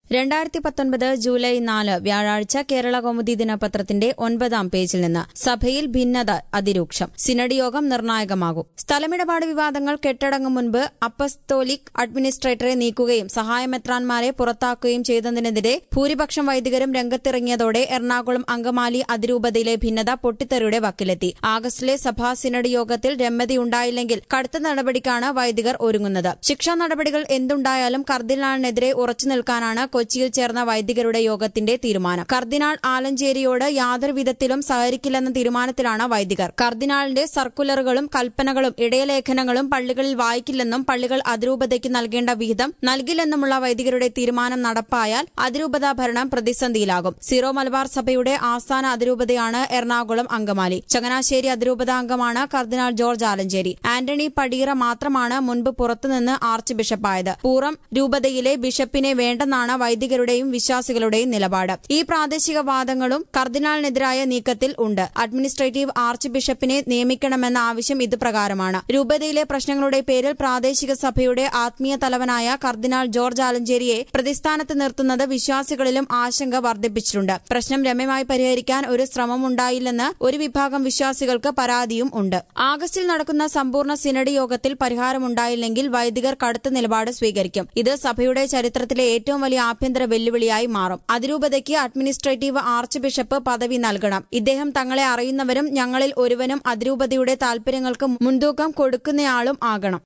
രണ്ടായിരത്തി പത്തൊൻപത് ജൂലൈ നാല് വ്യാഴാഴ്ച കേരള കൗമുദി ദിനപത്രത്തിന്റെ ഒൻപതാം പേജിൽ നിന്ന് സഭയിൽ ഭിന്നത അതിരൂക്ഷം സിനഡ് യോഗം നിർണായകമാകും സ്ഥലമിടപാട് വിവാദങ്ങൾ കെട്ടടങ്ങും മുൻപ് അപ്പസ്തോലിക് അഡ്മിനിസ്ട്രേറ്ററെ നീക്കുകയും സഹായമെത്രാൻമാരെ പുറത്താക്കുകയും ചെയ്തതിനെതിരെ ഭൂരിപക്ഷം വൈദികരും രംഗത്തിറങ്ങിയതോടെ എറണാകുളം അങ്കമാലി അതിരൂപതയിലെ ഭിന്നത പൊട്ടിത്തെറിയുടെ വക്കിലെത്തി ആഗസ്റ്റിലെ സഭാ സിനഡ് യോഗത്തിൽ രമ്യതയുണ്ടായില്ലെങ്കിൽ കടുത്ത നടപടിക്കാണ് വൈദികർ ഒരുങ്ങുന്നത് ശിക്ഷാ നടപടികൾ എന്തുണ്ടായാലും കർദിനാളിനെതിരെ ഉറച്ചു നിൽക്കാനാണ് കൊച്ചിയിൽ ചേർന്ന വൈദികരുടെ യോഗത്തിന്റെ തീരുമാനം കർദിനാൾ ആലഞ്ചേരിയോട് യാതൊരു വിധത്തിലും സഹകരിക്കില്ലെന്ന തീരുമാനത്തിലാണ് വൈദികർ കർദിനാളിന്റെ സർക്കുലറുകളും കൽപ്പനകളും ഇടയലേഖനങ്ങളും പള്ളികളിൽ വായിക്കില്ലെന്നും പള്ളികൾ അതിരൂപതയ്ക്ക് നൽകേണ്ട വിഹിതം നൽകില്ലെന്നുമുള്ള വൈദികരുടെ തീരുമാനം നടപ്പായാൽ അതിരൂപത ഭരണം പ്രതിസന്ധിയിലാകും സീറോ മലബാർ സഭയുടെ ആസ്ഥാന അതിരൂപതയാണ് എറണാകുളം അങ്കമാലി ചങ്ങനാശ്ശേരി അതിരൂപത അംഗമാണ് കർദിനാൾ ജോർജ് ആലഞ്ചേരി ആന്റണി പടീറ മാത്രമാണ് മുൻപ് പുറത്തുനിന്ന് ആർച്ച് ബിഷപ്പായത് പൂറം രൂപതയിലെ ബിഷപ്പിനെ വേണ്ടെന്നാണ് വൈദികരുടെയും വിശ്വാസികളുടെയും നിലപാട് ഈ പ്രാദേശിക വാദങ്ങളും കർദിനാളിനെതിരായ നീക്കത്തിൽ ഉണ്ട് അഡ്മിനിസ്ട്രേറ്റീവ് ആർച്ച് ബിഷപ്പിനെ നിയമിക്കണമെന്ന ആവശ്യം ഇത് പ്രകാരമാണ് രൂപതയിലെ പ്രശ്നങ്ങളുടെ പേരിൽ പ്രാദേശിക സഭയുടെ ആത്മീയ തലവനായ കർദിനാൾ ജോർജ് ആലഞ്ചേരിയെ പ്രതിസ്ഥാനത്ത് നിർത്തുന്നത് വിശ്വാസികളിലും ആശങ്ക വർദ്ധിപ്പിച്ചിട്ടുണ്ട് പ്രശ്നം രമ്യമായി പരിഹരിക്കാൻ ഒരു ശ്രമമുണ്ടായില്ലെന്ന് ഒരു വിഭാഗം വിശ്വാസികൾക്ക് പരാതിയും ഉണ്ട് ആഗസ്റ്റിൽ നടക്കുന്ന സമ്പൂർണ്ണ സിനഡ് യോഗത്തിൽ പരിഹാരമുണ്ടായില്ലെങ്കിൽ വൈദികർ കടുത്ത നിലപാട് സ്വീകരിക്കും ഇത് സഭയുടെ ചരിത്രത്തിലെ ഏറ്റവും വലിയ ആഭ്യന്തര വെല്ലുവിളിയായി മാറും അതിരൂപതയ്ക്ക് അഡ്മിനിസ്ട്രേറ്റീവ് ആർച്ച് ബിഷപ്പ് പദവി നൽകണം ഇദ്ദേഹം തങ്ങളെ അറിയുന്നവരും ഞങ്ങളിൽ ഒരുവനും അതിരൂപതയുടെ താൽപര്യങ്ങൾക്ക് മുൻതൂക്കം കൊടുക്കുന്നയാളും ആകണം